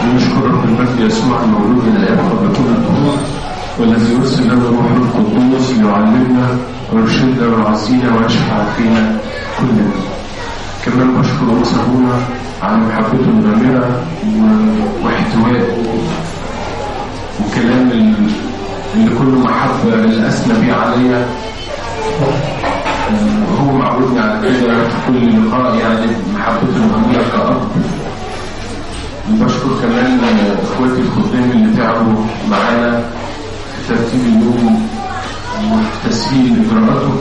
ونشكر رب المجد يسوع المولود من الآب قبل كل الدهور والذي يرسل لنا روح القدوس ليعلمنا ويرشدنا ويعزينا ويشفع فينا كلنا. كمان بشكر موسى ابونا على محبته الغامرة و- واحتوائه وكلام ال- اللي كله محبة اللي أثنى بيه عليا هو معودني على كده في كل لقاء يعني محبته الغامرة كأب بشكر كمان اخواتي الخدام اللي تعبوا معانا في ترتيب اليوم وتسهيل اجراءاته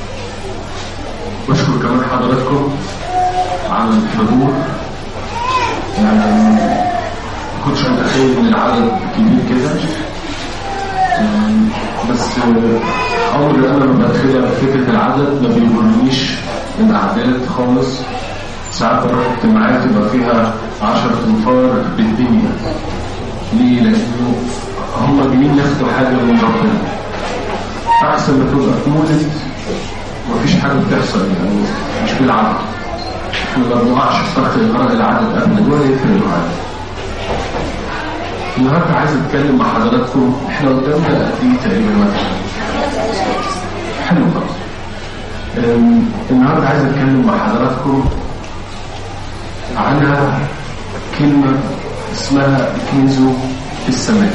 بشكر كمان حضراتكم على الحضور يعني ما كنتش متخيل ان العدد كبير كده أم، بس آه، عمري انا ما بتخيل فكره العدد ما بيغرنيش الاعداد خالص ساعات بروح اجتماعات يبقى فيها 10 تنفار بالدنيا ليه؟ لأنه هم جايين ياخدوا حاجة من ربنا أحسن ما تبقى في مولد مفيش حاجة بتحصل يعني مش بالعدد احنا ما بنقعش في فرق إغراء العدد أبدا ولا يفرق معانا النهارده عايز اتكلم مع حضراتكم احنا قدامنا قد ايه تقريبا مثلا حلو خالص أم، النهارده عايز اتكلم مع حضراتكم على كلمة اسمها كنزه في السماء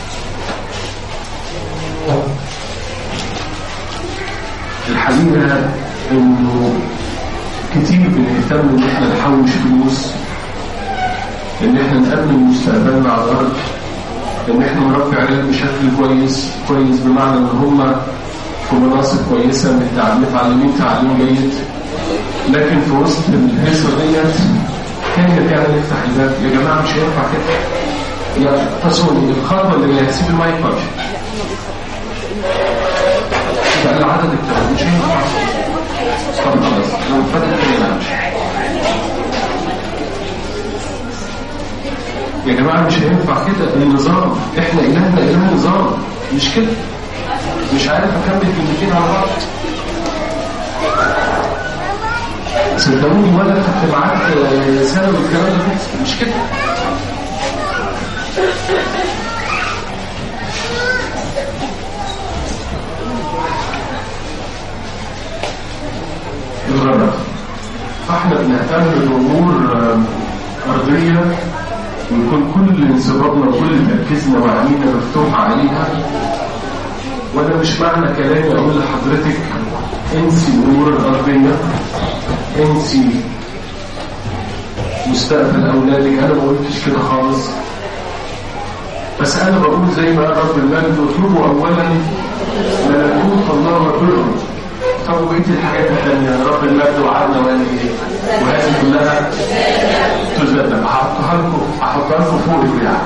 الحقيقة انه كتير بنهتم ان احنا نحوش فلوس ان احنا نأمن مستقبلنا على الارض ان احنا نربي عيال بشكل كويس كويس بمعنى ان هم في مناصب كويسة متع- متعلمين تعليم جيد لكن في وسط الهيصة ديت كان كان يفتح الباب يا جماعة مش هينفع كده يا تصوني الخطوة اللي جاية هتسيب المايك وامشي بقى العدد الكلام مش هينفع طب خلاص لو فتحت كده امشي يا جماعة مش هينفع كده النظام احنا إلهنا إله نظام مش كده مش عارف أكمل كلمتين على بعض صدقوني ولا كنت معاك سنة والكلام ده بيحصل. مش كده الغرض فاحنا بنهتم بأمور آه، أرضية ويكون كل انصبابنا وكل تركيزنا وعينينا مفتوحة عليها وأنا مش معنى كلامي أقول لحضرتك انسي الأمور الأرضية انسي مستقبل أولادك أنا ما قلتش كده خالص بس أنا بقول زي ما قال رب المجد اطلبوا أولا ملكوت الله وبره طب وبقية الحاجات الثانية رب المجد وعدنا وقال إيه وهذه كلها تزدد هحطها لكم هحطها لكم فوق البتاع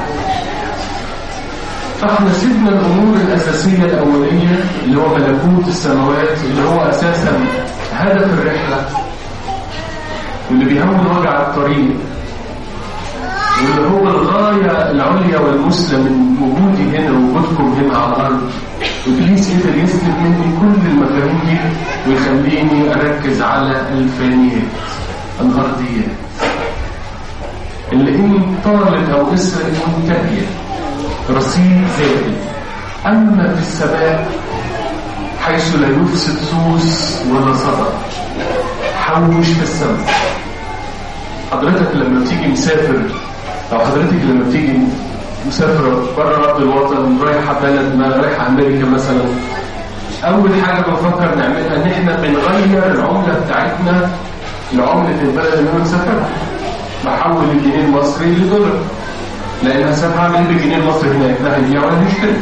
فاحنا سيبنا الامور الاساسيه الاوليه اللي هو ملكوت السماوات اللي هو اساسا هدف الرحله واللي بيهون وجع الطريق واللي هو الغايه العليا والمثلى من وجودي هنا ووجودكم هنا على الارض ابليس قدر يسلب مني كل المفاهيم دي ويخليني اركز على الفانيات الارضيات اللي إن طالت أو إسرائيل منتهية رصيد زائد أما في السماء حيث لا يفسد سوس ولا صدى حوش في السماء حضرتك لما بتيجي مسافر أو حضرتك لما بتيجي مسافرة بره أرض الوطن رايحة بلد ما رايحة أمريكا مثلا أول حاجة بنفكر نعملها إن إحنا بنغير العملة بتاعتنا لعملة البلد اللي أنا مسافرها بحول الجنيه المصري لدولار لان هساب هعمل ايه بالجنيه المصري هناك لا هيبيع ولا هيشتري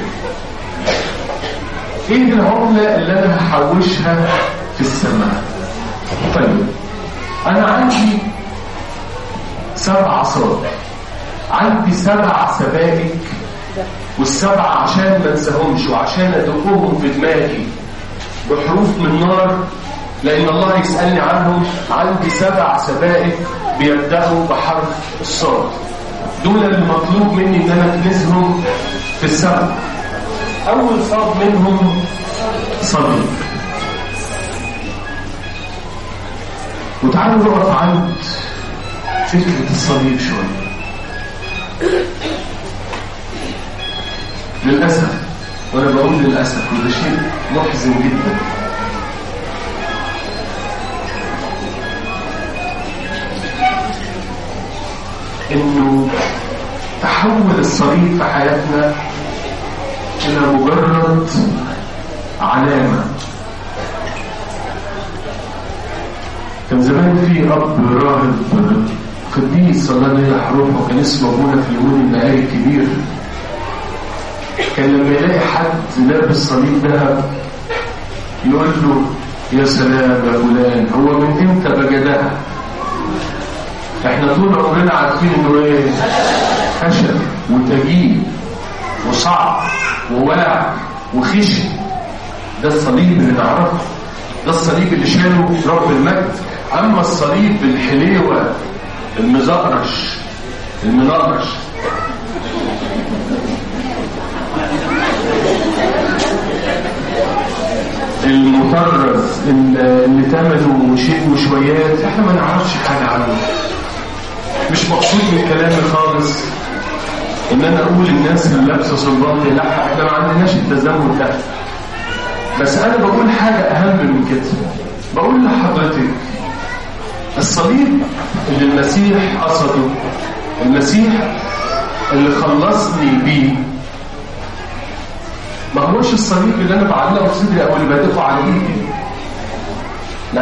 ايه العمله اللي انا هحوشها في السماء طيب انا عندي سبع صاد عندي سبع سبائك والسبعة عشان ما انساهمش وعشان ادقهم في دماغي بحروف من نار لأن الله يسألني عنهم عندي سبع سبائك بيبدأوا بحرف الصاد دول المطلوب مني إن أنا أكنسهم في السبع أول صاد منهم صليب وتعالوا نقف عند فكرة الصليب شوية للأسف وأنا بقول للأسف وده شيء محزن جدا إنه تحول الصليب في حياتنا إلى مجرد علامة كان زمان في أب راهب قديس الله لا يحرمه وكان اسمه أبونا في اليهود المقاري الكبير كان لما يلاقي حد لابس صليب ذهب يقول له يا سلام يا فلان هو من امتى بجدها احنا طول عمرنا عارفين انه ايه خشب وتجيل وصعب وواع وخشن ده الصليب اللي نعرفه ده الصليب اللي شاله رب المجد اما الصليب الحليوه المزقرش المنقرش المطرز اللي ثمنه شيء وشويات احنا ما نعرفش حاجه عنه مش مقصود من كلامي خالص ان انا اقول الناس اللي لابسه صلبات لا احنا ما عندناش التزمت ده بس انا بقول حاجه اهم من كده بقول لحضرتك الصليب اللي المسيح قصده المسيح اللي خلصني بيه ما هوش الصليب اللي انا بعلقه في صدري او اللي بدقه على ايدي لا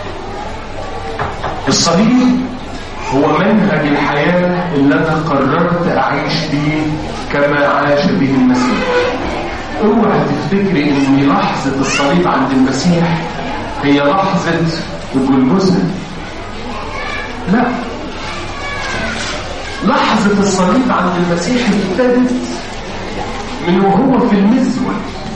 الصليب هو منهج الحياة اللي أنا قررت أعيش به كما عاش به المسيح اوعى تفتكري ان لحظة الصليب عند المسيح هي لحظة الجلجسة لا لحظة الصليب عند المسيح ابتدت من وهو في المزود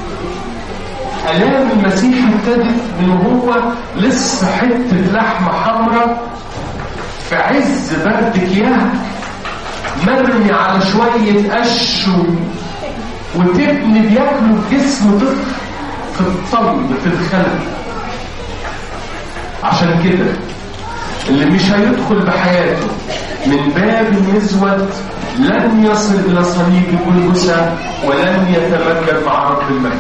آلام المسيح ابتدت من وهو لسه حتة لحمة حمراء في عز برد كياه مرمي على شوية قش وتبني بياكلوا في جسم طفل في الطلب في الخلق عشان كده اللي مش هيدخل بحياته من باب المزود لن يصل إلى صليب الجلجسة ولن يتمكن مع رب المجد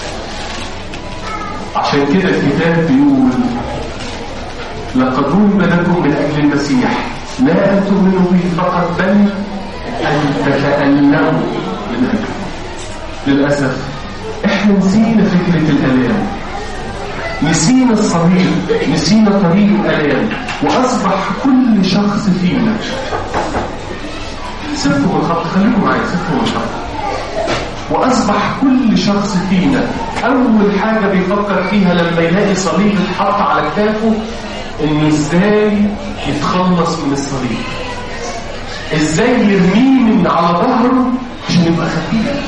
عشان كده الكتاب بيقول لقد ضرب لكم من أجل المسيح لا أن تؤمنوا به فقط بل أن تتألموا من أجله للأسف احنا نسينا فكرة الألام نسينا الصليب نسينا طريق الألام وأصبح كل شخص فينا سيبكم الخط خليكم معايا سيبكم الخط وأصبح كل شخص فينا أول حاجة بيفكر فيها لما يلاقي صليب اتحط على كتافه إنه إزاي يتخلص من الصليب إزاي يرميه من على ظهره عشان يبقى خفيف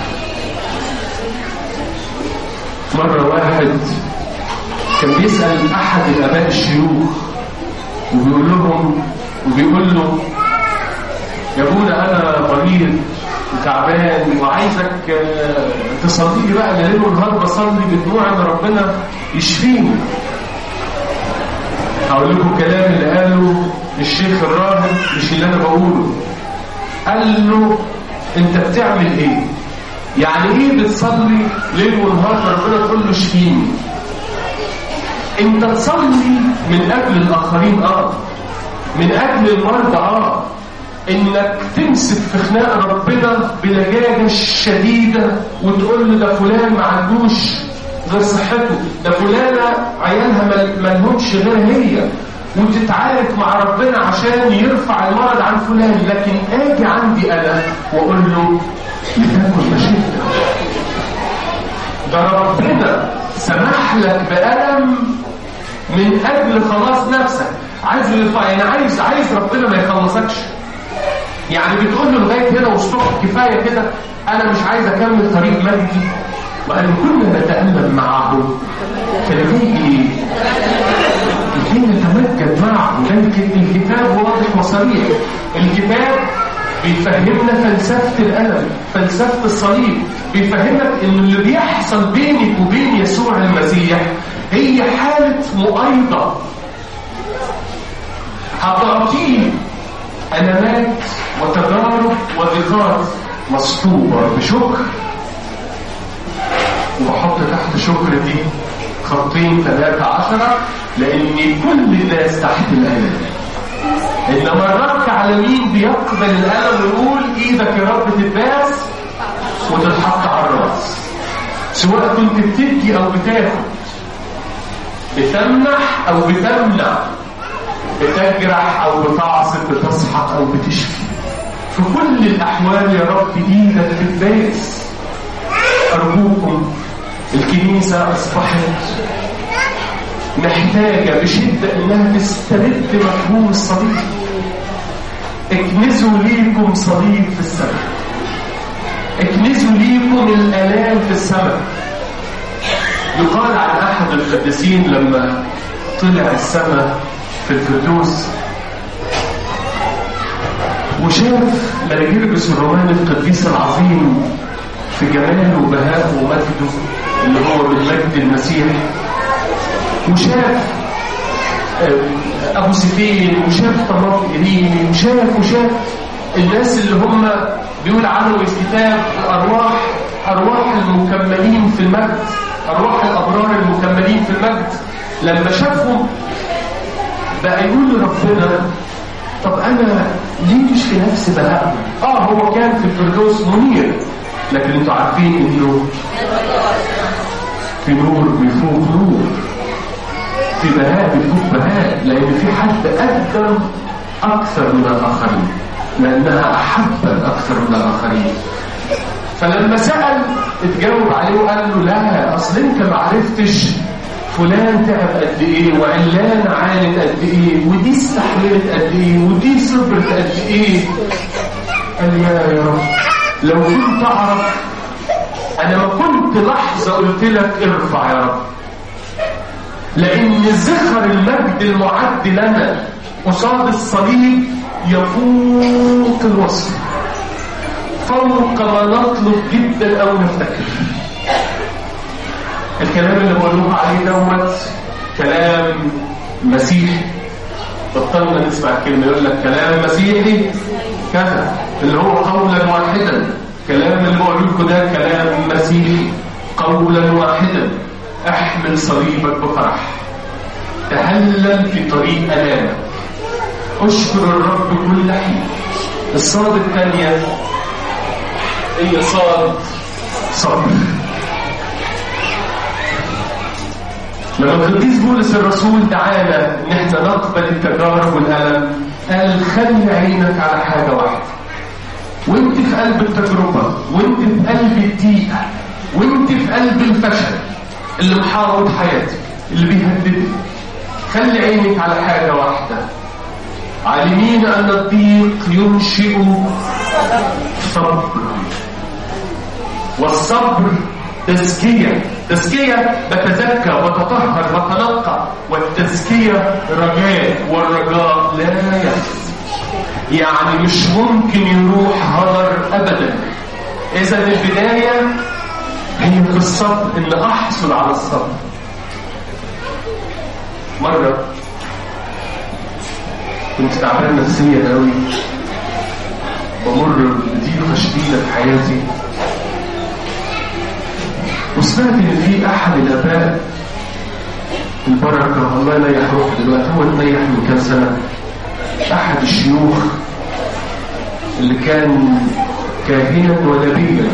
مرة واحد كان بيسأل أحد الآباء الشيوخ وبيقول لهم وبيقول له يا ابونا أنا مريض وتعبان وعايزك تصلي لي بقى ليل ونهار بصلي بدموع ان ربنا يشفيني هقول لكم الكلام اللي قاله الشيخ الراهب مش اللي انا بقوله قال له انت بتعمل ايه يعني ايه بتصلي ليل ونهار ربنا تقول له اشفيني انت تصلي من اجل الاخرين اه من اجل المرضى اه انك تمسك في خناق ربنا بلجاجة شديدة وتقول له ده فلان ما عندوش غير صحته ده فلانة عيالها ملهمش غير هي وتتعارك مع ربنا عشان يرفع المرض عن فلان لكن اجي عندي انا واقول له لتكن مشيئتك ده ربنا سمح لك بألم من اجل خلاص نفسك عايز يرفع يعني عايز عايز ربنا ما يخلصكش يعني بتقول له لغايه هنا والصبح كفايه كده انا مش عايز اكمل طريق مجدي وان كنا نتالم معه فلكي لكي نتمجد معه ده الكتاب واضح وصريح الكتاب بيفهمنا فلسفة الألم فلسفة الصليب بيفهمك إن اللي بيحصل بينك وبين يسوع المسيح هي حالة مؤايضة هتعطيه ألمات وتجارب وضيقات مصحوبة بشكر وبحط تحت شكر دي خطين ثلاثة عشرة لأن كل الناس تحت الألم إنما الرب على مين بيقبل الألم ويقول إيدك يا رب تتباس وتتحط على الراس سواء كنت بتبكي أو بتاخد بتمنح أو بتمنع بتجرح أو بتعصب بتصحق أو بتشفي في كل الأحوال يا رب إيدك تتباس أرجوكم الكنيسة أصبحت محتاجة بشدة إنها تسترد مفهوم الصليب اكنزوا ليكم صليب في السماء اكنزوا ليكم الآلام في السماء يقال عن أحد القديسين لما طلع السماء في الفردوس وشاف مراجيربس الروماني القديس العظيم في جماله وبهائه ومجده اللي هو من مجد المسيح وشاف ابو سفين وشاف طماط إليني وشاف وشاف الناس اللي هم بيقول عنهم الكتاب ارواح ارواح المكملين في المجد ارواح الابرار المكملين في المجد لما شافهم بقى يقول لربنا طب انا ليه مش في نفس بهائهم اه هو كان في الفردوس منير لكن انتوا عارفين انه في نور بيفوق نور في بهاء بيفوق بهاء لان في حد قدم اكثر من الاخرين لانها احبت اكثر من الاخرين فلما سال اتجاوب عليه وقال له لا اصل انت ما عرفتش فلان تعب قد ايه وعلان عانت قد ايه ودي استحملت قد ايه ودي صبرت قد ايه قال يا يا رب لو كنت اعرف انا ما كنت لحظه قلت لك ارفع يا رب لان ذكر المجد المعد لنا قصاد الصليب يفوق الوصف فوق ما نطلب جدا او نفتكر الكلام اللي بقوله عليه دوت كلام مسيحي بطلنا نسمع الكلمه يقول لك كلام مسيحي كذا اللي هو قولا واحدا كلام اللي بقول لكم ده كلام مسيحي قولا واحدا احمل صليبك بفرح تهلل في طريق الامك اشكر الرب كل حين الصاد الثانيه هي صاد صبر لما القديس بولس الرسول دعانا ان احنا نقبل التجارب والالم قال خلي عينك على حاجه واحده وانت في قلب التجربه وانت في قلب الضيقه وانت في قلب الفشل اللي محاوط حياتك اللي بيهددك خلي عينك على حاجه واحده عالمين ان الضيق ينشئ صبر والصبر تزكية تزكية بتزكى وتطهر وتنقى والتزكية رجاء والرجاء لا يفز يعني مش ممكن يروح هدر أبدا إذا البداية هي في الصبر إن أحصل على الصبر مرة كنت تعبان نفسيا قوي بمر بضيقة شديدة في حياتي وسمعت ان في احد الاباء البركه الله لا يحرق دلوقتي هو اتنيح من كام سنه احد الشيوخ اللي كان كاهنا ونبيا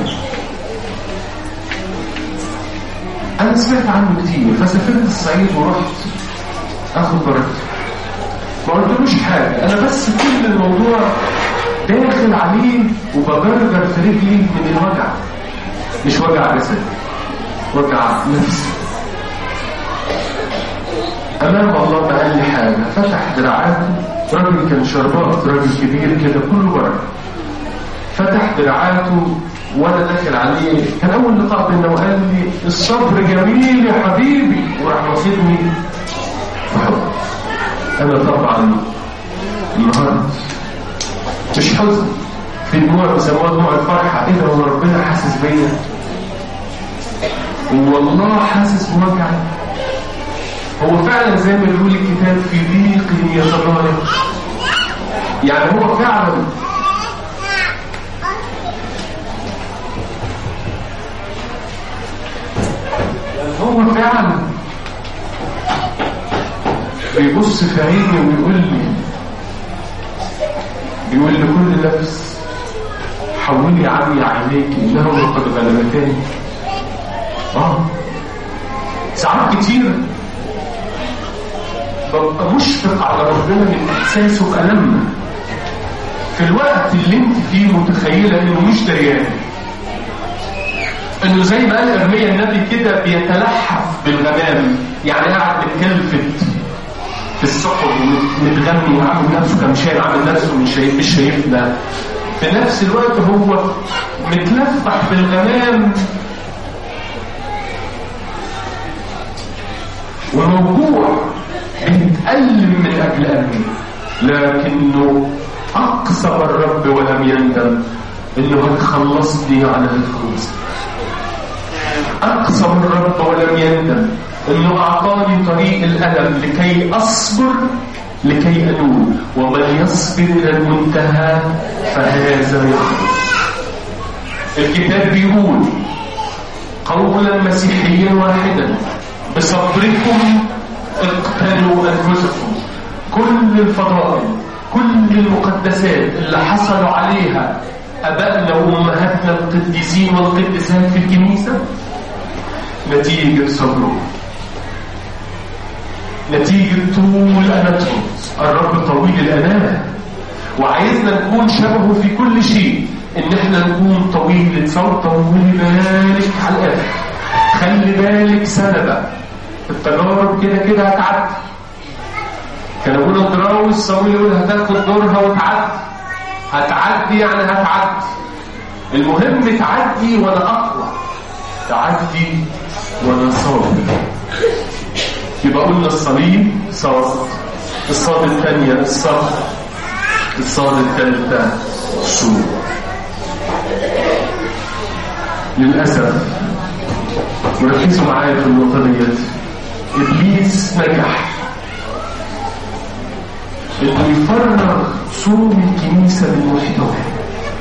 انا سمعت عنه كتير فسافرت الصعيد ورحت اخد بركته ما قلتلوش حاجه انا بس كل الموضوع داخل عليه وبجرجر في رجلي من الوجع مش وجع جسد وجع نفسي امام الله ما قال لي حاجه فتح دراعاته راجل كان شربات راجل كبير كده كله بركه فتح دراعاته وانا داخل عليه كان اول لقاء بينا وقال لي الصبر جميل يا حبيبي وراح واخدني انا طبعا انهارت مش حزن في دموع بيسموها دموع الفرحه ايه ده هو ربنا حاسس بيا والله حاسس بوجعي هو فعلا زي ما بيقول الكتاب في ضيق يتضارب يعني هو فعلا هو فعلا بيبص في عيني ويقول لي بيقول لكل نفس حولي عني عينيك انه قد غلبتني اه ساعات كتير ببقى مشفق على ربنا من احساسه بألمنا في الوقت اللي انت فيه متخيله انه مش دريان انه زي ما قال ارميا النبي كده بيتلحف بالغمام يعني قاعد متكلفت في السحب متغني وعامل نفسه كمشان عامل نفسه مش شايف مش شايفنا في نفس الوقت هو متلفح بالغمام وموجوع بيتألم من أجل أمي لكنه أقسم الرب ولم يندم إنه هتخلصني على الخلص أقسم الرب ولم يندم إنه أعطاني طريق الألم لكي أصبر لكي أنول ومن يصبر إلى المنتهى فهذا يخلص الكتاب بيقول قولا مسيحيا واحدا بصبركم اقتلوا أنفسكم كل الفضائل كل المقدسات اللي حصلوا عليها أبائنا وأمهاتنا القديسين والقديسات في الكنيسة نتيجة صبرهم نتيجة طول أناتهم الرب طويل الأناة وعايزنا نكون شبهه في كل شيء إن احنا نكون طويل الصوت طولي بالك على الآخر خلي بالك سنة التجارب كده كده هتعدي كان ابونا الدراوي الصويل يقول هتاخد دورها وتعدي هتعدي يعني هتعدي المهم تعدي وانا اقوى تعدي وانا صابر يبقى قلنا الصليب صاد الصاد الثانية الصبر الصاد الثالثة السوء للأسف وركزوا معايا في النقطة ديت إبليس نجح إنه يفرغ صوم الكنيسة من محتواه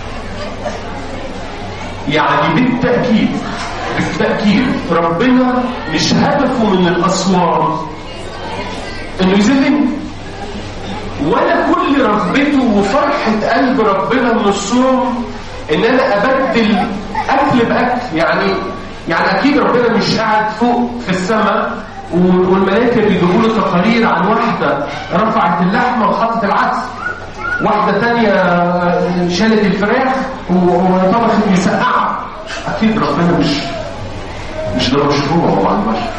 يعني بالتأكيد بالتأكيد ربنا مش هدفه من الأصوام إنه يذلني ولا كل رغبته وفرحة قلب ربنا من الصوم إن أنا أبدل أكل بأكل يعني يعني أكيد ربنا مش قاعد فوق في السماء والملائكة بيجيبوا له تقارير عن واحدة رفعت اللحمة وحطت العدس واحدة تانية شالت الفراخ وطبخت مسقعة أكيد ربنا مش مش ده مشروع مع البشر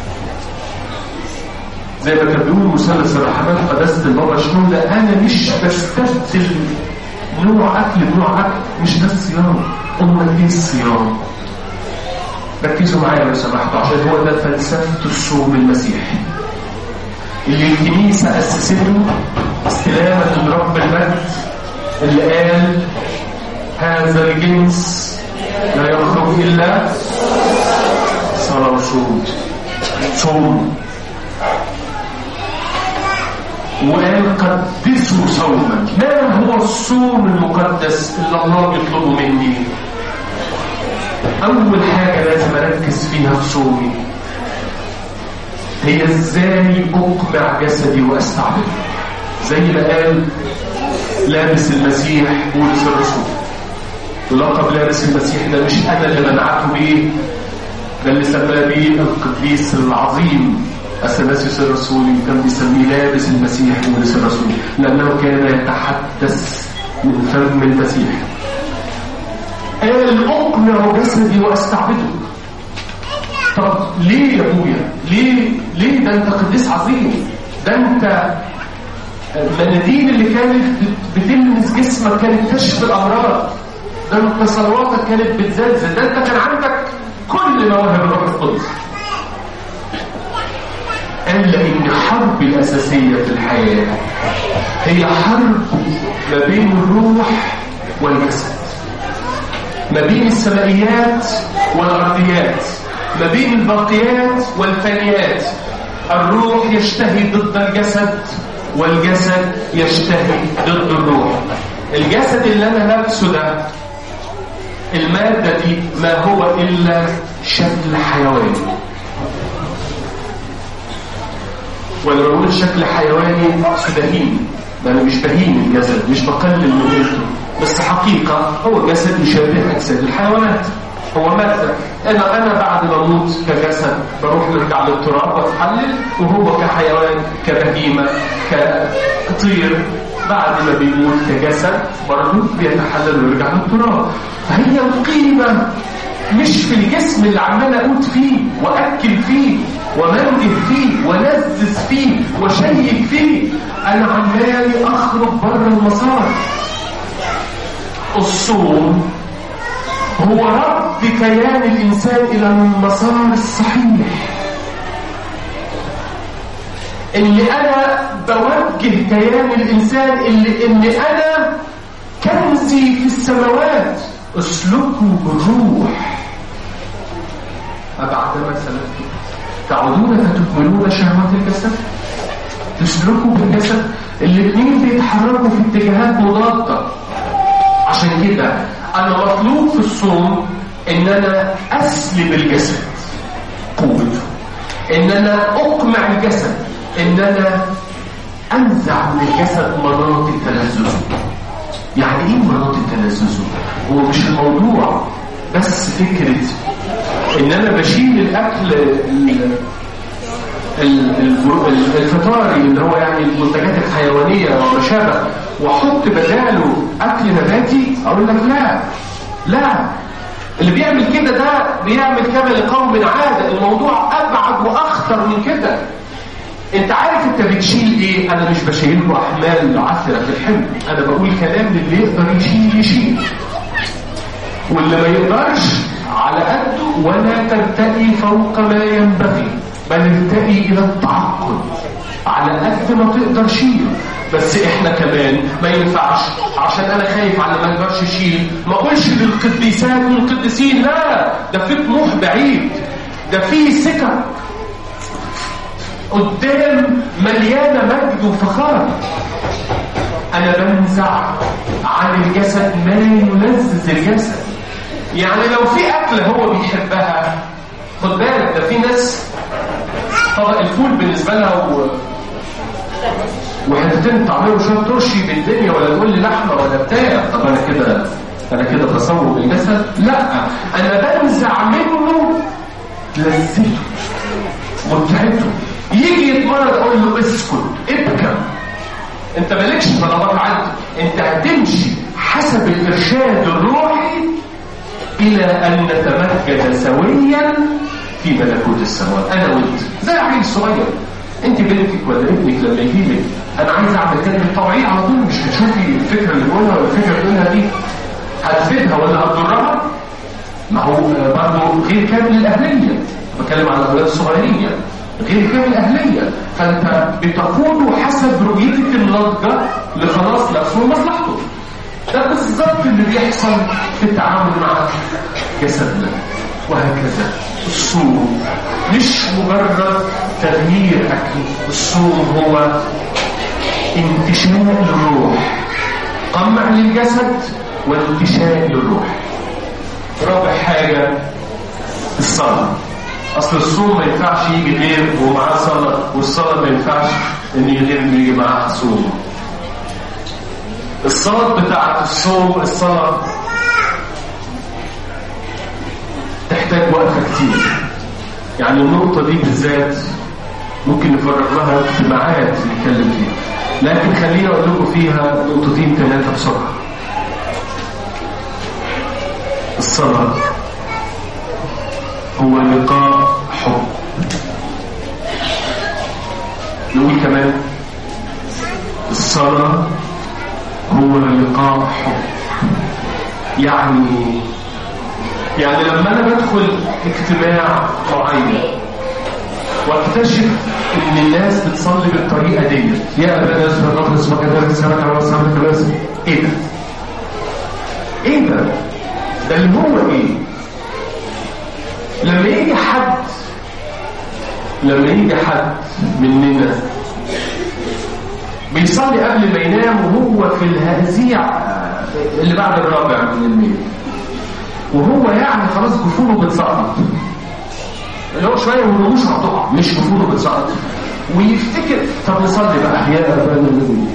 زي ما كان بيقول مثلث الرحمات قداسة البابا شنودة أنا مش بستبدل نوع أكل بنوع أكل مش ده الصيام أمال إيه الصيام؟ ركزوا معايا لو سمحتوا عشان هو ده فلسفة الصوم المسيحي اللي الكنيسة أسسته استلامة من رب المجد اللي قال هذا الجنس لا يخرج إلا صلاة وصوم صوم وقال قدسوا صوما ما هو الصوم المقدس اللي الله يطلبه مني أول حاجة لازم أركز فيها في صومي هي إزاي أقمع جسدي وأستعبده زي ما قال لابس المسيح بولس الرسول ولقب لابس المسيح ده مش أنا اللي منعته بيه ده اللي سماه بيه القديس العظيم أثناسيوس الرسولي كان بيسميه لابس المسيح بولس الرسول لأنه كان يتحدث من فم المسيح قال أقنع جسدي وأستعبده طب ليه يا أبويا ليه ليه ده أنت قديس عظيم ده أنت المناديل اللي كانت بتلمس جسمك كانت تشفي الأمراض ده أنت صلواتك كانت بتزلزل ده أنت كان عندك كل مواهب الروح القدس قال لأن حرب الأساسية في الحياة هي حرب ما بين الروح والجسد ما بين السمائيات والأرضيات ما بين الباقيات والفانيات الروح يشتهي ضد الجسد والجسد يشتهي ضد الروح الجسد اللي أنا لابسه ده المادة دي ما هو إلا شكل حيواني ولا بقول شكل حيواني بهيم انا مش بهيم الجسد مش بقلل من قيمته بس حقيقة هو جسد يشابه أجساد الحيوانات هو مادة أنا أنا بعد ما أموت كجسد بروح نرجع للتراب وأتحلل وهو كحيوان كبهيمة كطير بعد ما بيموت كجسد برضه بيتحلل ويرجع للتراب فهي القيمة مش في الجسم اللي عمال أقوت فيه وأكل فيه ومنجد فيه ولذذ فيه وشيك فيه أنا عمالي أخرج بره المسار الصوم هو رد كيان الإنسان إلى المسار الصحيح اللي أنا بوجه كيان الإنسان اللي إن أنا كنزي في السماوات اسلكوا بالروح أبعدما سلكتم تعودون فتكملون شهوات الجسد تسلكوا بالجسد الاثنين بيتحركوا في اتجاهات مضادة عشان كده أنا مطلوب في الصوم إن أنا أسلب الجسد قوته إن أنا أقمع الجسد إن أنا أنزع من الجسد مناطق تلذذه يعني إيه مناطق تلذذه؟ هو مش الموضوع بس فكرة إن أنا بشيل الأكل الفطاري اللي هو يعني المنتجات الحيوانية وما شابه واحط بداله اكل نباتي اقول لك لا لا اللي بيعمل كده ده بيعمل كما لقوم عادة الموضوع ابعد واخطر من كده انت عارف انت بتشيل ايه انا مش بشيل له احمال عثرة في الحمل انا بقول كلام للي يقدر يشيل يشيل واللي ما يقدرش على قده ولا ترتقي فوق ما ينبغي بل ارتقي الى التعقل على قد ما تقدر شيل بس احنا كمان ما ينفعش عشان انا خايف على ما اقدرش اشيل ما اقولش للقديسات والقديسين لا ده في طموح بعيد ده في سكك قدام مليانه مجد وفخار انا بنزع عن الجسد ما يلذذ الجسد يعني لو في اكله هو بيحبها خد بالك ده في ناس طبق الفول بالنسبه لها و... وحتتين طعميه وشويه ترشي بالدنيا ولا تقول لي لحمه ولا بتاع طب انا كده انا كده تصور بالجسد لا انا بنزع منه لذته متعته يجي يتمرد اقول له اسكت ابكى انت مالكش طلبات عندي انت هتمشي حسب الارشاد الروحي الى ان نتمجد سويا في ملكوت السماوات انا وانت زي عيل صغير انت بنتك ولا ابنك لما يجي لك انا عايز اعمل كده بالطبيعي على طول مش هتشوفي الفكره اللي بقولها ولا الفكره اللي بقولها دي هتفيدها ولا هتضرها ما هو برضه غير كامل الاهليه بتكلم على الاولاد الصغيرين يعني غير كامل الاهليه فانت بتقوده حسب رؤيتك الناضجه لخلاص نفسه ومصلحته ده بالظبط اللي بيحصل في التعامل مع جسدنا وهكذا الصوم مش مجرد تغيير أكل الصوم هو انتشاء للروح قمع للجسد وانتشاء للروح رابع حاجة الصلاة أصل الصوم ما ينفعش يجي غير ومعاه صلاة والصلاة ما ينفعش إن غير يجي معاها صوم الصلاة بتاعت الصوم الصلاة تحتاج وقفة كتير يعني النقطة دي بالذات ممكن نفرغ لها اجتماعات نتكلم فيها لكن خليني اقول لكم فيها نقطتين ثلاثة بسرعة الصلاة هو لقاء حب نقول كمان الصلاة هو لقاء حب يعني يعني لما انا بدخل اجتماع معين واكتشف ان الناس بتصلي بالطريقه دي يا ابا ناس بنخلص وكذلك سمك على صلاه الناس ايه ده؟ ايه ده؟ ده اللي هو ايه؟ لما يجي حد لما يجي حد مننا بيصلي قبل ما ينام وهو في الهزيع اللي بعد الرابع من الليل وهو يعني خلاص جفونه بتسقط اللي هو شويه ورموش هتقع مش جفونه بتسقط ويفتكر طب نصلي بقى يا ابانا الذي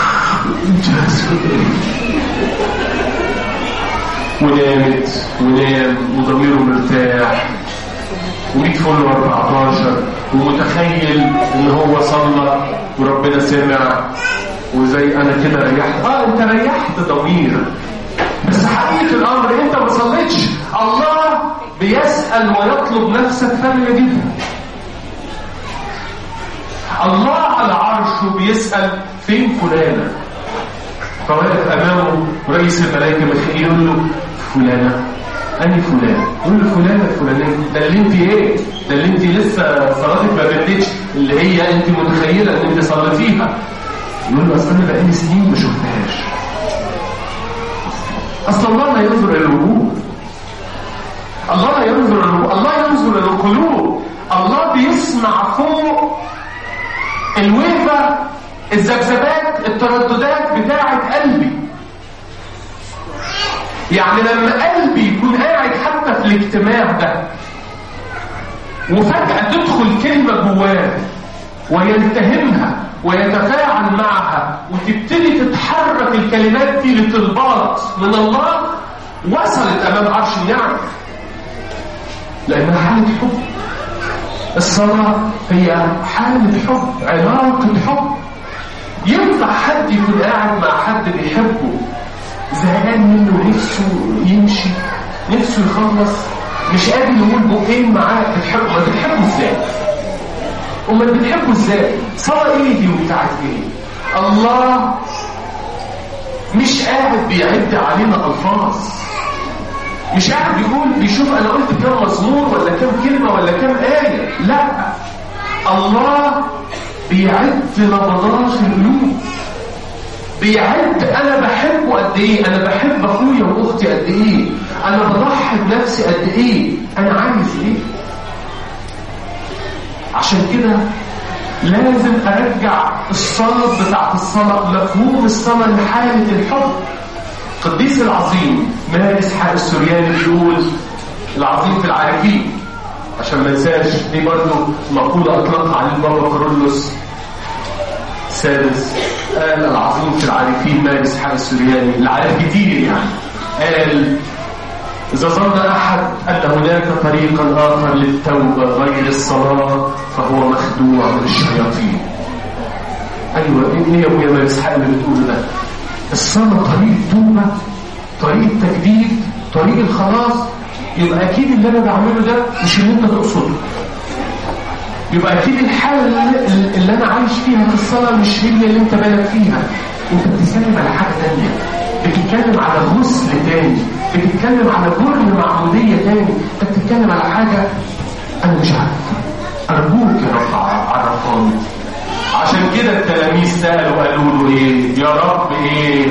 ونامت ونام وضميره مرتاح و100 فل 14 ومتخيل ان هو صلى وربنا سمع وزي انا كده ريحت اه انت ريحت ضميرك بس حقيقة الامر انت ما صليتش الله بيسأل ويطلب نفسك ثانية جدا الله على عرشه بيسأل فين فلانة فواقف امامه رئيس الملائكة مخيل يقول له فلانة أني فلان يقول له فلانة الفلانية ده اللي انت ايه ده اللي انت لسه صلاتك ما بدتش اللي هي انت متخيلة ان انت صليتيها يقول له اصل انا بقالي سنين ما شفتهاش اصل الله لا ينظر الى الوجوه الله لا ينظر الى الوجوه الله ينظر الى القلوب الله بيسمع فوق الويفة الذبذبات الترددات بتاعة قلبي يعني لما قلبي يكون قاعد حتى في الاجتماع ده وفجأة تدخل كلمة جواه ويلتهمها ويتفاعل معها وتبتدي تتحرك الكلمات دي لطلبات من الله وصلت أمام عرش النعم لأنها حالة حب الصلاة هي حالة حب علاقة حب ينفع حد يكون قاعد مع حد بيحبه زهقان منه نفسه يمشي نفسه يخلص مش قادر يقول بقين معاه بتحبه ما بتحبه ازاي امال بتحبه ازاي صلاة ايه دي وبتاعت ايه الله مش قاعد بيعد علينا الفاظ مش قاعد بيقول بيشوف انا قلت كام مزمور ولا كام كلمه ولا كام ايه لا الله بيعد نبضات القلوب بيعد انا بحبه قد ايه انا بحب اخويا واختي قد ايه انا بضحي بنفسي قد ايه انا عايز ايه عشان كده لازم ارجع الصلاه بتاعت الصلاه مفهوم الصلاه لحاله الحب القديس العظيم ماري اسحاق السورياني بيقول العظيم في العارفين عشان ما ننساش دي برضه مقوله اطلقها عليه البابا كارولوس السادس قال العظيم في العارفين ماري اسحاق السورياني العارف كتير يعني قال إذا ظن أحد أن هناك طريقا آخر للتوبة غير الصلاة فهو مخدوع من الشياطين أيوة إيه يا أبويا ماري اسحاق اللي بتقوله ده الصلاة طريق توبة طريق تجديد طريق الخلاص يبقى أكيد اللي أنا بعمله ده مش اللي أنت تقصده يبقى أكيد الحالة اللي, اللي أنا عايش فيها في الصلاة مش هي اللي أنت بالك فيها أنت بتتكلم على حاجة تانية بتتكلم على غسل تاني بتتكلم على جرم معمودية تاني أنت بتتكلم على حاجة أنا مش عارف أرجوك يا رب عرفاني عشان كده التلاميذ سألوا قالوا له ايه يا رب ايه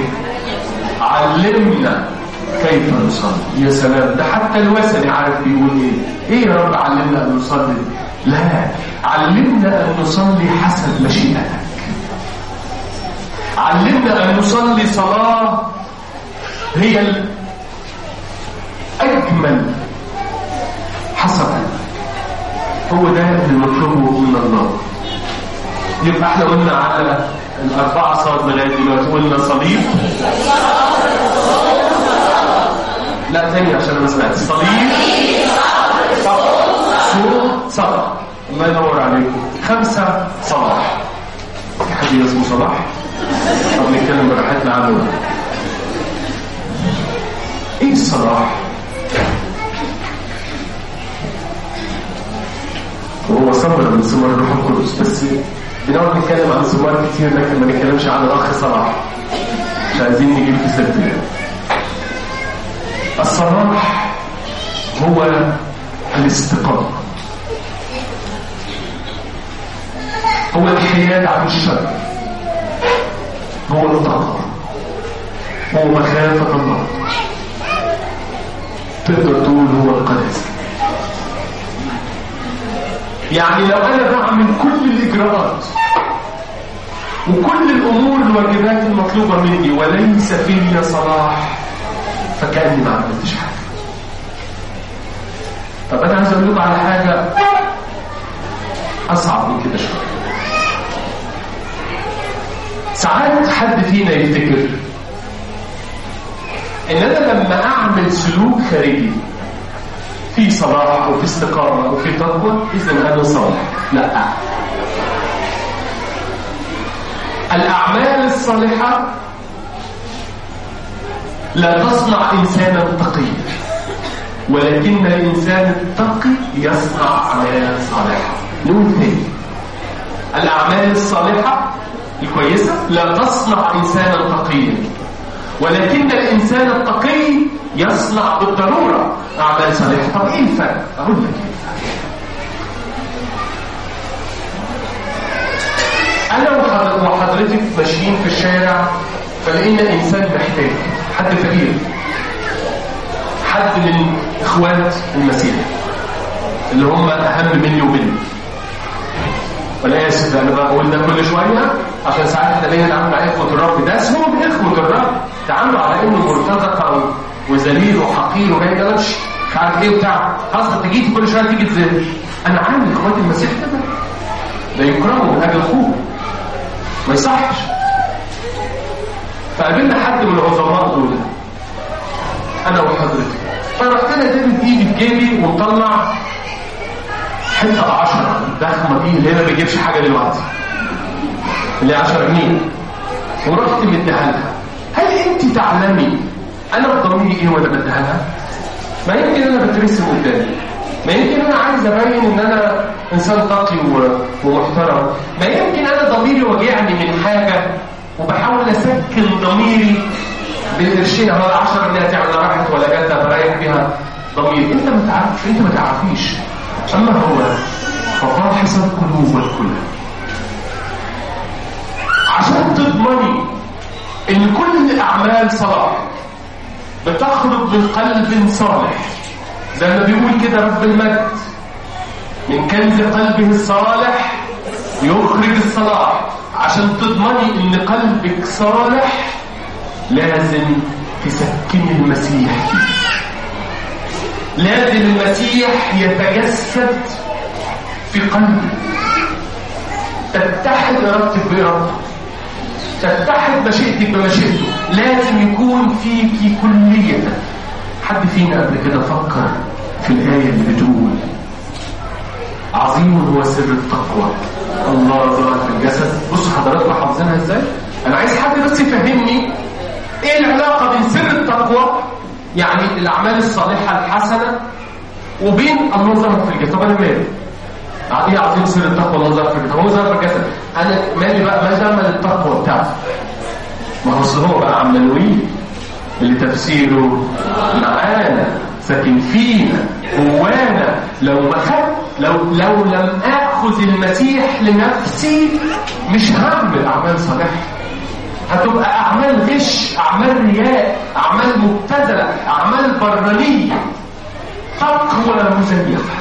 علمنا كيف نصلي يا سلام ده حتى الوثني عارف بيقول ايه ايه يا رب علمنا ان نصلي لا علمنا ان نصلي حسب مشيئتك علمنا ان نصلي صلاة هي اجمل حسب هو ده اللي نطلبه من الله يبقى احنا قلنا على الأربعة صاد لغاية دلوقتي قلنا صليب لا تاني عشان ما سمعت صليب صوت صلاة الله ينور عليكم خمسة صلاح في حد اسمه صلاح طب نتكلم براحتنا عنه ايه الصلاح وهو صبر من ثمار الروح القدس بس بنقعد نتكلم عن ثمار كتير لكن ما نتكلمش عن الاخ صلاح مش عايزين نجيب في سيرته الصلاح هو الاستقامة هو الحياد عن الشر هو التقوى هو مخافة الله تقدر تقول هو القداسة يعني لو انا بعمل كل الاجراءات وكل الامور الواجبات المطلوبه مني وليس في صلاح فكاني ما عملتش حاجه طب انا عايز اقول لكم على حاجه اصعب من كده شويه ساعات حد فينا يفتكر ان انا لما اعمل سلوك خارجي في صلاح وفي استقامة وفي تقوى إذا أنا صالح لا الأعمال الصالحة لا تصنع إنسانا تقيا ولكن الإنسان التقي يصنع أعمال صالحة نقول تاني الأعمال الصالحة الكويسة لا تصنع إنسانا تقيا ولكن الإنسان التقي يصنع بالضرورة أعمال صالحة طب إيه الفرق؟ أقول لك أنا وحضرتك ماشيين في الشارع فلقينا إنسان محتاج حد فقير حد من إخوات المسيح اللي هم أهم مني ومني ولا اسف انا بقول ده كل شويه عشان ساعات احنا ليه نتعامل مع اخوه الرب ده اسمهم اخوه الرب تعاملوا على انه مرتزقه وذليل وحقير وما يقدرش مش عارف ايه وبتاع خلاص تجي كل شويه تيجي تزل انا عامل اخوات المسيح كده ده يكرمه من اجل اخوه ما يصحش فقابلنا حد من العظماء دول انا وحضرتك فرحت انا دايما ايدي في جيبي ومطلع حته 10 الضخمه دي اللي هي ما بيجيبش حاجه دلوقتي اللي 10 جنيه ورحت مديها لها هل انت تعلمي انا بضميري ايه وانا بديها لها؟ ما يمكن انا بترسم قدامي ما يمكن انا عايز ابين ان انا انسان تقي ومحترم ما يمكن انا ضميري وجعني من حاجه وبحاول اسكن ضميري بالقرشين اهو 10 جنيه تعمل راحت ولا جت بريح بيها ضميري انت ما تعرفش انت ما تعرفيش اما هو ففاحص القلوب والكل عشان تضمني ان كل الاعمال صلاح بتخرج من قلب صالح زي ما بيقول كده رب المجد من كنز قلبه الصالح يخرج الصلاح عشان تضمني ان قلبك صالح لازم تسكني المسيح لازم المسيح يتجسد في قلبك تتحد ارادتك بارادته تتحد مشيئتك بمشيئته لازم يكون فيك كلية حد فينا قبل كده فكر في الآية اللي بتقول عظيم هو سر التقوى الله ظهر في الجسد بصوا حضراتكم حافظينها ازاي انا عايز حد بس يفهمني ايه العلاقة بين سر التقوى يعني الاعمال الصالحة الحسنة وبين الله ظهر في الجسد طب انا مالي ايه عظيم سر التقوى الله ظهر في الجسد هو ظهر في الجسد انا مالي بقى ما زمن التقوى بتاعته ما هو هو بقى عمانويل اللي تفسيره معانا ساكن فينا جوانا لو ما خدت لو لو لم اخذ المسيح لنفسي مش هعمل اعمال صالحه هتبقى اعمال غش اعمال رياء اعمال مبتذله اعمال برانيه تقوى مزيفه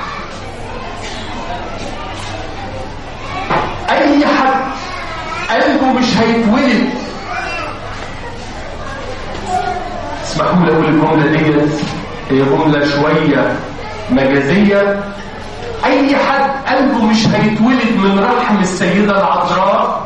اي حد قلبه مش هيتولد اسمحوا لي اقول الجمله ديت هي جمله شويه مجازيه اي حد قلبه مش هيتولد من رحم السيده العذراء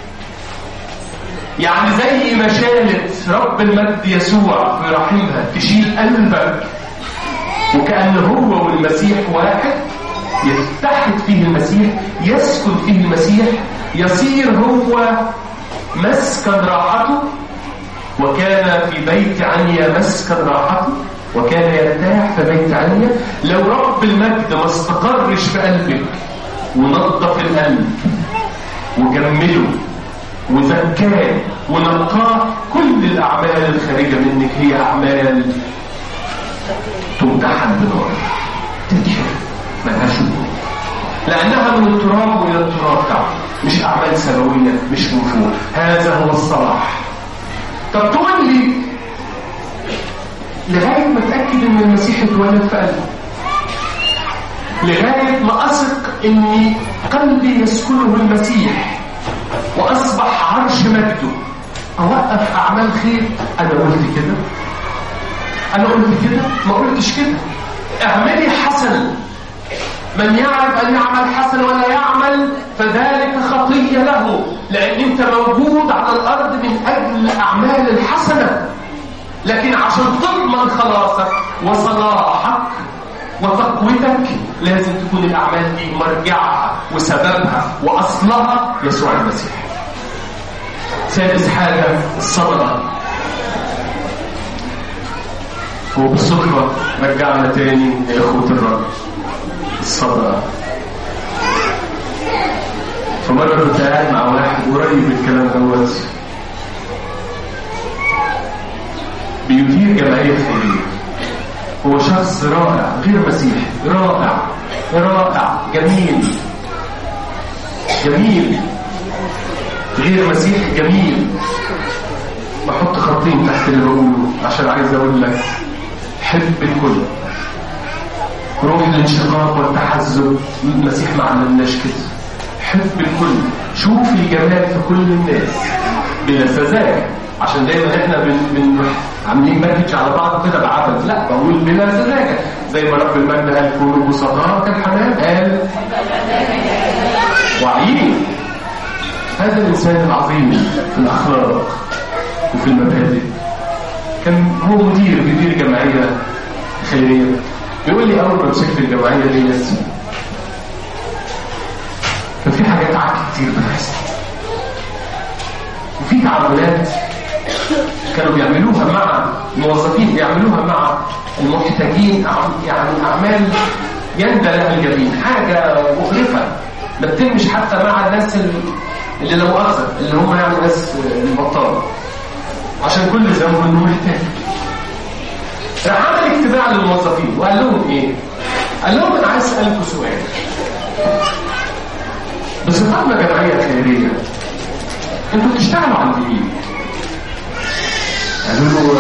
يعني زي ما شالت رب المجد يسوع في رحمها تشيل قلبك وكأن هو والمسيح واحد يتحد فيه المسيح يسكن فيه المسيح يصير هو مسكن راحته وكان في بيت عنيا مسكن راحته وكان يرتاح في بيت عنيا لو رب المجد ما استقرش في قلبك ونظف القلب وجمله وزكاه ونقاه كل الأعمال الخارجة منك هي أعمال تمتحن بنار تنشر ملهاش لأنها من التراب إلى التراب تعب مش أعمال سماوية مش من فوق هذا هو الصلاح طب تقول لي لغاية ما أتأكد إن المسيح اتولد في قلبي لغاية ما أثق إن قلبي يسكنه المسيح وأصبح عرش مجده أوقف أعمال خير أنا قلت كده أنا قلت كده ما قلتش كده اعملي حسن من يعرف أن يعمل حسن ولا يعمل فذلك خطية له لأن أنت موجود على الأرض من أجل الأعمال الحسنة لكن عشان تضمن خلاصك وصلاحك وتقويتك لازم تكون الأعمال دي مرجعها وسببها وأصلها يسوع المسيح سادس حاجة الصدقة وبالصدفة رجعنا تاني لإخوة الرب الصدقة فمرة كنت قاعد مع واحد قريب من الكلام دوت بيدير جمعية خيرية هو شخص رائع غير مسيحي رائع رائع جميل جميل غير مسيحي جميل بحط خطين تحت اللي بقوله عشان عايز اقول لك حب الكل روح الانشقاق والتحزب المسيح ما عملناش كده حب الكل شوف الجمال في كل الناس بلا سذاجه عشان دايما احنا بن, بن عاملين باكج على بعض كده بعبث لا بقول بلا سذاجه زي ما رب المجد قال كونوا بسطاء كالحمام قال واعيين هذا الانسان العظيم في الاخلاق وفي المبادئ كان هو مدير بيدير جمعيه خيريه بيقول لي اول ما مسكت الجمعيه دي كان في حاجات عك كتير بتحصل وفي تعاملات كانوا بيعملوها مع الموظفين بيعملوها مع المحتاجين يعني اعمال يندى لها الجبين حاجه مقرفه ما بتمش حتى مع الناس اللي لو اخذ اللي هم يعني ناس البطاله عشان كل ذنب انه محتاج راح عمل اجتماع للموظفين وقال لهم ايه؟ قال لهم انا عايز اسالكم سؤال بصفتنا جمعيه خيريه انتوا بتشتغلوا عند مين؟ قالوا له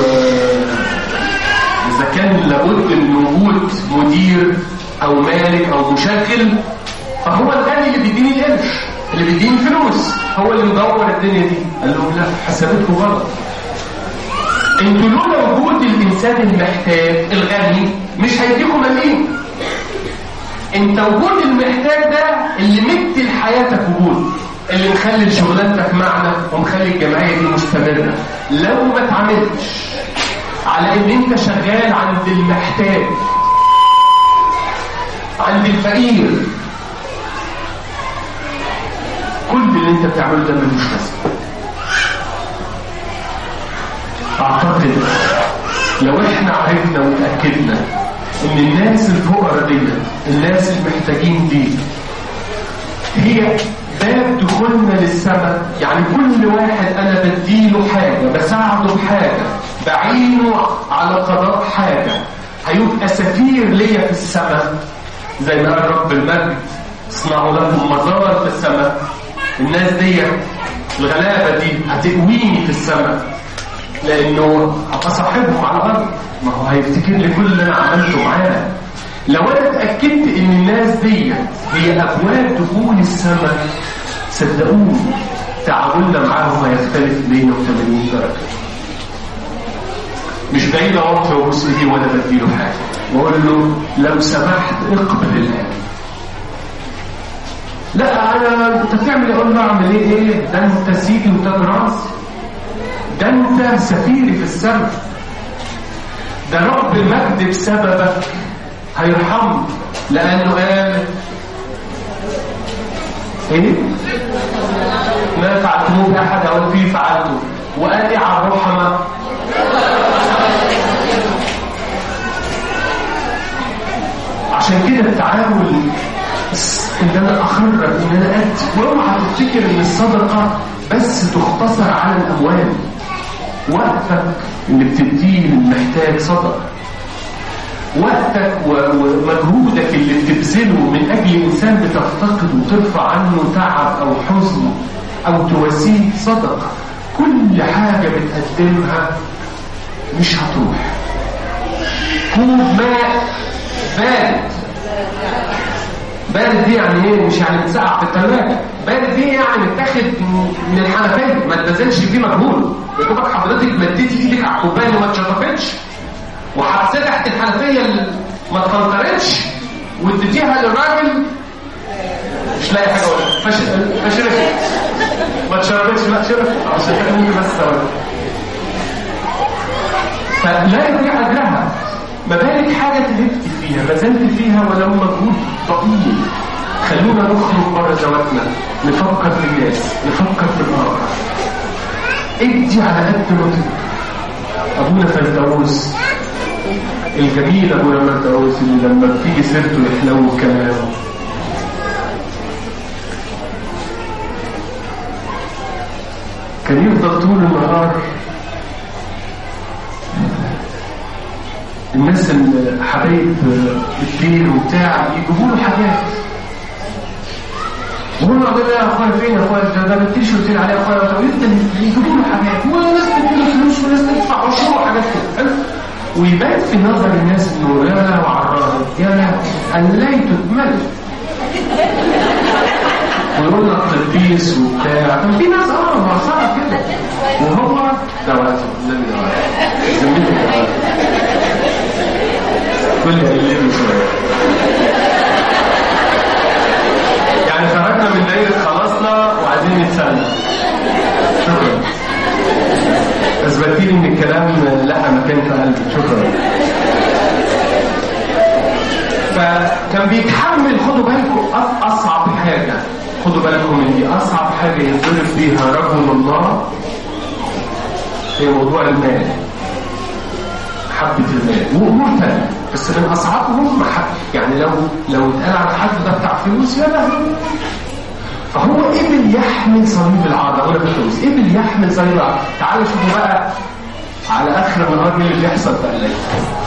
اذا كان لابد من وجود مدير او مالك او مشغل فهو الغني اللي بيديني القرش اللي بيديني فلوس هو اللي مدور الدنيا دي قال لهم لا حساباتكم غلط انتوا لولا وجود الانسان المحتاج الغني مش هيديكم مليم انت وجود المحتاج ده اللي مدي لحياتك وجود اللي مخلي شغلانتك معنى ومخلي الجمعيه دي مستمره لو ما اتعاملتش على ان انت شغال عند المحتاج عند الفقير كل اللي انت بتعمله ده ملوش لازمه اعتقد لو احنا عرفنا وتاكدنا ان الناس الفقراء دي الناس المحتاجين دي هي باب دخولنا للسماء يعني كل واحد انا بديله حاجه بساعده بحاجه بعينه على قضاء حاجه هيبقى سفير ليا في السماء زي ما قال رب المجد اصنعوا لكم مزار في السماء الناس دي الغلابه دي هتقويني في السماء لانه ابقى صاحبهم على الارض ما هو هيفتكر لي كل اللي انا عملته معاه لو انا اتاكدت ان الناس دي هي ابواب دخول السماء صدقوني تعاملنا معاهم هيختلف 180 درجه مش بعيد اقف وابص ليه وانا بديله حاجه واقول له لو سمحت اقبل الان لا انا انت بتعمل اقول له اعمل ايه ايه ده انت سيدي وتاج راسي ده انت سفيري في السماء ده رب المجد بسببك هيرحمني لانه قال ايه ما فعلتموه باحد او فيه فعلته وقال على الرحمه عشان كده التعامل ان انا اخرج ان انا ادي واوعى تفتكر ان الصدقه بس تختصر على الاموال وقتك اللي بتديه للمحتاج صدقه وقتك ومجهودك اللي بتبذله من اجل انسان بتفتقد وترفع عنه تعب او حزن او تواسيه صدقه كل حاجه بتقدمها مش هتروح كوب ماء بارد بارد دي يعني ايه مش يعني بتسقع في الثلاجه بارد دي يعني بتاخد من الحنفيه ما تبذلش فيه مجهود يا دوبك حضرتك مديتي ايدك على الكوبايه وما اتشطفتش وحطيتها تحت الحنفيه اللي ما اتفلترتش واديتيها للراجل مش لاقي حاجه اقولها فش فشربت ما تشربتش لا شربت عشان كده ممكن بس ثواني فلا يضيع اجرها ما بالك حاجه تعبت فيها بذلت فيها ولو مجهود طويل خلونا نخرج بره ذواتنا نفكر في الناس نفكر في الاخر ادي على قد ما تقدر ابونا فردوس الجميل ابونا فردوس اللي لما بتيجي سيرته يحلو كلامه كان يفضل طول النهار الناس الحبايب الدين وبتاع يجيبوا له حاجات وهو يقول يا اخويا فين يا اخويا ده ده بتديش قلت لي عليه يا اخويا طب انت يجيبوا له حاجات وناس تديله فلوس وناس تدفع عشور وحاجات كده حلو ويبان في نظر الناس انه يا لا وعراض يا لا قليت ملك ويقول لك قديس وبتاع كان في ناس اه معصره كده وهو دواته النبي دواته زميلي دواته كل قليل شويه يعني خرجنا من دايره خلصنا وعايزين نتسلى شكرا اثبتي لي ان الكلام لقى مكان في قلبي شكرا فكان بيتحمل خدوا بالكم اصعب حاجه خدوا بالكم ان دي اصعب حاجه ينضرب بيها رجل الله هي موضوع المال حبة المال وأمور تانية بس من أصعبهم محب يعني لو لو اتقال على حد ده بتاع فلوس يا لهوي فهو قبل يحمل صليب العار ولا بالفلوس قبل يحمل صليب العار تعالوا شوفوا بقى على آخر النهار مين اللي بيحصل في قلبي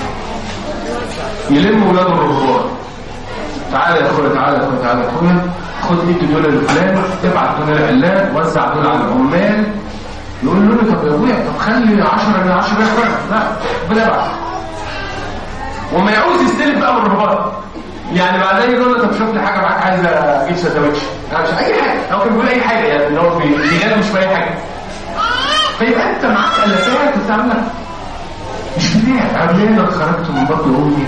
يلم ولاد الرهبان تعالى يا اخويا تعالى يا اخويا تعالى يا اخويا خد ايدي دول لفلان ابعت دول لعلان وزع دول على العمال يقول له طب يا ابويا طب خلي 10 من 10 يا اخويا لا ربنا يبعت وما يعوز يستلف بقى من الرهبان يعني بعدين يقول له طب شوف لي حاجه معاك عايز اجيب سندوتش لا مش اي حاجه هو كان بيقول اي حاجه يعني ان هو بينام مش في اي حاجه فيبقى انت معاك الافات وتعمل مش بتاعك عمال خرجت من بطن امي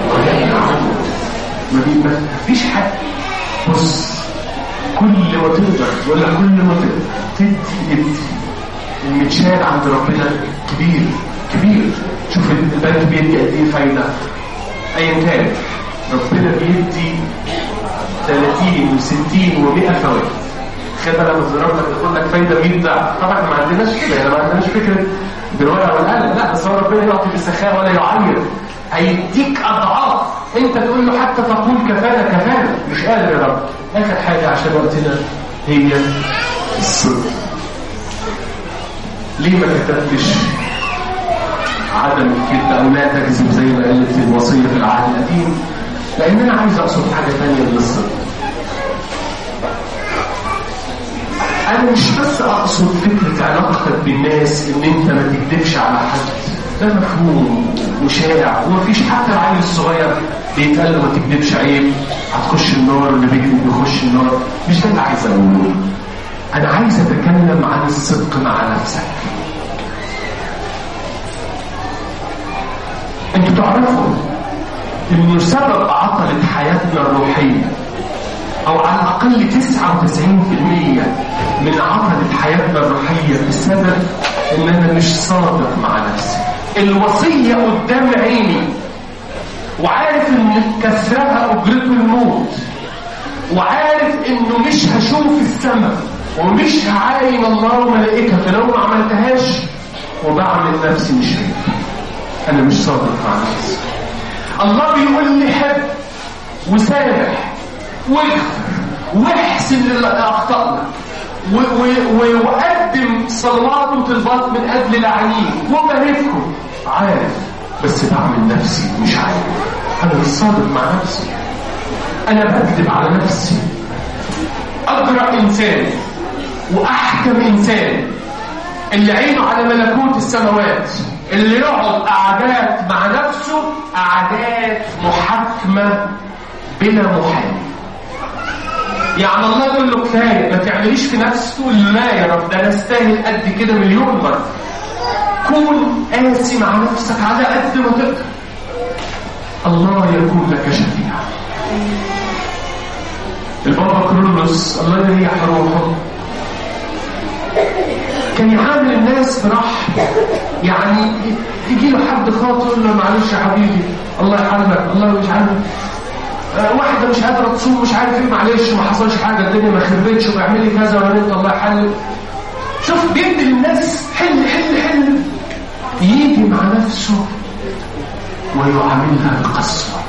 ما بي- ما فيش حد بص كل ما تقدر ولا كل ما تقدر تدي ادي المتشال عند ربنا كبير كبير شوف البنك بيدي قد ايه فايده ايا كان ربنا بيدي 30 و60 و100 فوائد خدها لما تضرب لك يقول لك فايده 100 ضعف طبعا ما عندناش كده يعني ما عندناش فكره بالورقه والقلم لا بس هو ربنا يعطي بالسخاء ولا يعير هيديك اضعاف انت تقول له حتى تقول كفانا كفانا مش قادر يا رب اخر حاجه عشان وقتنا هي الصدق ليه ما كتبتش عدم الكذب او لا تكذب زي ما قالت الوصيه في العهد القديم لان انا عايز اقصد حاجه ثانيه من الصدق انا مش بس اقصد فكره علاقتك بالناس ان انت ما تكذبش على حد ده مفهوم وشائع ومفيش حتى العيل الصغير بيتقال له ما تكذبش عيب هتخش النار واللي بيكذب بيخش النار مش ده اللي عايز اقوله انا عايز اتكلم عن الصدق مع نفسك انتوا تعرفوا انه سبب عطلة حياتنا الروحية او على الاقل 99% من عطلة حياتنا الروحية بسبب ان انا مش صادق مع نفسي الوصية قدام عيني وعارف ان كسرها اجرته الموت وعارف انه مش هشوف السماء ومش هعاين الله وملائكته فلو ما عملتهاش وبعمل نفسي مش عيب انا مش صادق مع نفسي الله بيقول لي حب وسامح واغفر واحسن للي اخطأنا و- و- وقدم صلوات وطلبات من اجل العيين وباركهم عارف بس بعمل نفسي مش عارف انا مش صادق مع نفسي انا بكذب على نفسي اجرأ انسان واحكم انسان اللي عينه على ملكوت السماوات اللي يقعد قعدات مع نفسه قعدات محاكمة بلا محامي يعني الله يقول له كفايه ما تعمليش في نفسك تقول لا يا رب ده انا استاهل قد كده مليون مره كون قاسي مع نفسك على قد ما تقدر الله يكون لك شفيع البابا كرولوس الله يريح روحه كان يعامل الناس برحمة يعني يجي له حد خاطر يقول له معلش يا حبيبي الله يحلك الله يجعلك آه، واحدة مش قادرة تصوم مش عارف ايه معلش ما حصلش حاجة الدنيا ما خربتش وبيعمل لي كذا ولا انت الله يحلك شوف بيدي للناس حل حل حل يجي مع نفسه ويعاملها بقسوة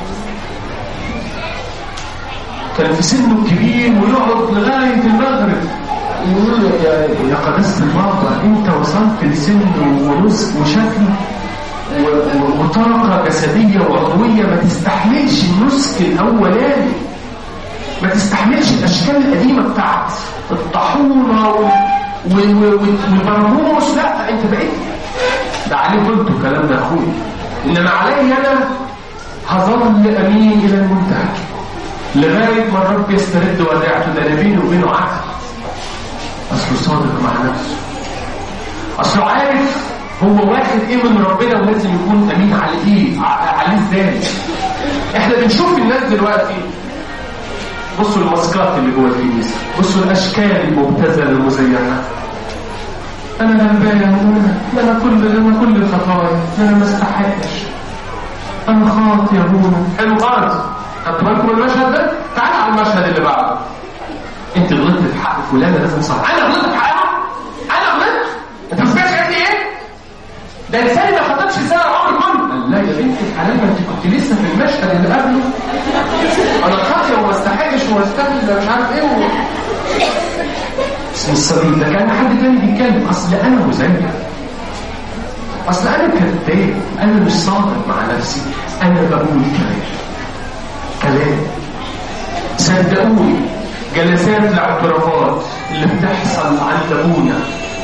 كان في سنه كبير ويقعد لغاية المغرب يقول يا يا قداسة البابا انت وصلت لسن ونسك وشكل و- و- وطاقة جسدية وعضوية ما تستحملش النسك الأولاني ما تستحملش الأشكال القديمة بتاعت الطاحونة و- و- و- و- والبرموس لا انت بقيت ده عليه قلت الكلام ده يا اخويا انما علي انا هظل امين الى المنتهى لغايه ما الرب يسترد وديعته ده انا بيني وبينه عهد اصله صادق مع نفسه اصله عارف هو واخد ايه من ربنا ولازم يكون امين على ايه ع- عليه ازاي احنا بنشوف الناس دلوقتي بصوا الماسكات اللي جوه الكنيسه بصوا الاشكال المبتذله المزينه انا غلبان انا انا كل انا كل الخطايا انا ما استحقش انا خاطي يا ابونا حلو خالص خدت بالكم من المشهد ده تعال على المشهد اللي بعده انت غلطت في حق فلانه لازم صح انا غلطت في حقها انا غلطت انت مش فاكر قد ايه ده انسان ما خطبش سنه عمر كله قال لا يا بنت الحلال ما انت كنت لسه في المشهد اللي قبله انا خاطيه وما استحقش وما استاهل ده مش عارف ايه و... اسم الصديق ده كان حد تاني بيتكلم اصل انا مزيف اصل انا كذاب انا مش صادق مع نفسي انا بقول كلام كلام صدقوني جلسات الاعترافات اللي بتحصل عند ابونا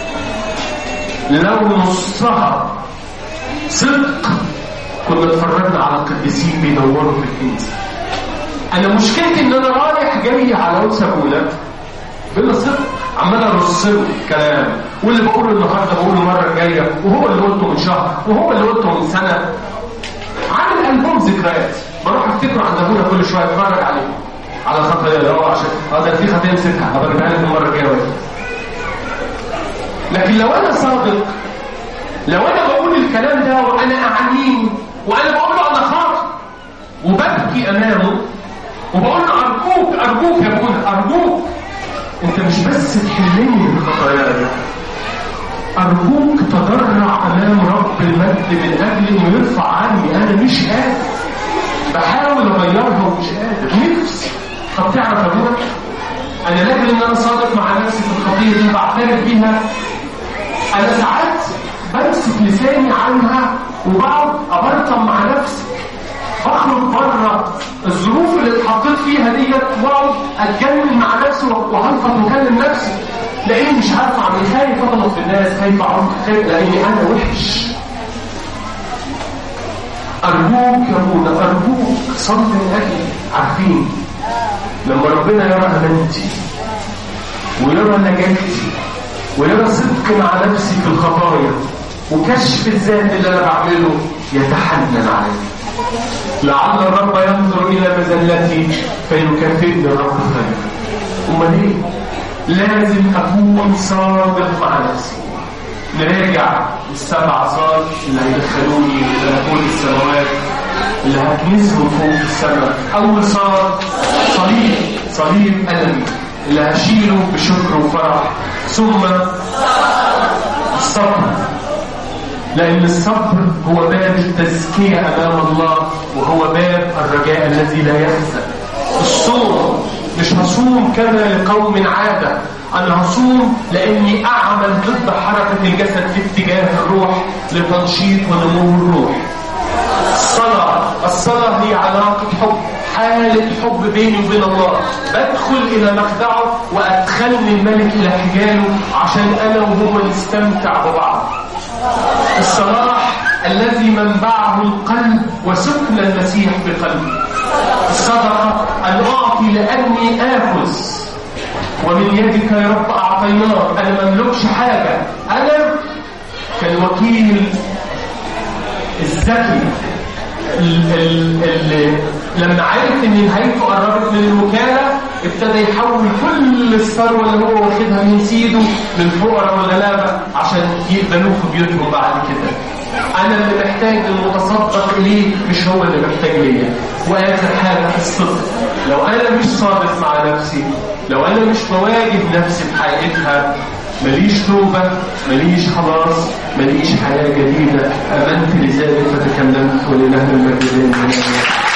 لو نصها صدق كنا اتفرجنا على القديسين بيدوروا في الكنيسه انا مشكلتي ان انا رايح جاي على قدس ابونا بلا صدق عمال ارص له كلام واللي بقوله النهارده بقوله المره الجايه وهو اللي قلته من شهر وهو اللي قلته من سنه عامل البوم ذكريات بروح افتكره عند ابونا كل شويه اتفرج عليه على خطايا اللي هو عشان اه ده في خطايا نسيتها هبقى اجيبها لك المره الجايه واجي. لكن لو انا صادق لو انا بقول الكلام ده وانا اعنيه وانا بقول له انا خاطئ وببكي امامه وبقول له ارجوك ارجوك يا ابونا ارجوك انت مش بس تحلني من خطاياي ارجوك تضرع امام رب المجد من اجل انه يرفع عني انا مش قادر بحاول اغيرها ومش قادر نفسي طب تعرف يا ابونا انا لاجل ان انا صادق مع نفسي في الخطيه دي بعترف بيها انا ساعات بمسك لساني عنها وبقعد ابرطم مع نفسي بخرج بره الظروف اللي اتحطيت فيها ديت واقعد اتجنن مع نفسي وهلفظ واكلم نفسي لاني مش عارف اعمل خايف اغلط في الناس خايف اعمل خايف لاني انا وحش ارجوك يا ابونا ارجوك صلي من اجلي عارفين لما ربنا يرى امانتي ويرى نجاتي ويرى صدق مع نفسي في الخطايا وكشف الذات اللي انا بعمله يتحنن علي لعل الرب ينظر الى مزلتي فيكافئني الرب خيرا امال ايه لازم اكون صادق مع نفسي نراجع السبع صاد اللي هيدخلوني ملكوت السماوات اللي هكنسهم فوق في السماء اول صاد صليب صليب ألمي اللي هشيله بشكر وفرح ثم الصبر لأن الصبر هو باب التزكية أمام الله وهو باب الرجاء الذي لا يخزى الصوم مش هصوم كما لقوم عادة أنا هصوم لأني أعمل ضد حركة الجسد في اتجاه الروح لتنشيط ونمو الروح الصلاة الصلاة هي علاقة حب حالة حب بيني وبين الله بدخل إلى مخدعه وأدخلني الملك إلى حجاله عشان أنا وهو نستمتع ببعض الصلاح الذي منبعه القلب وسكن المسيح في قلبي الصدقة أن أعطي لأني آخذ ومن يدك يا رب أعطيناك أنا ما أملكش حاجة أنا كالوكيل الذكي ال- ال- ال- لما عرف ان نهايته قربت من الوكاله ابتدى يحول كل الثروة اللي هو واخدها من سيده للفقراء والغلابة عشان يقبلوه في بيوتهم بعد كده أنا اللي محتاج المتصدق إليه مش هو اللي محتاج ليا وآخر حاجة الصدق لو أنا مش صادق مع نفسي لو أنا مش بواجه نفسي بحقيقتها ماليش توبة ماليش خلاص ماليش حياة جديدة آمنت لذلك فتكلمت ولله المجد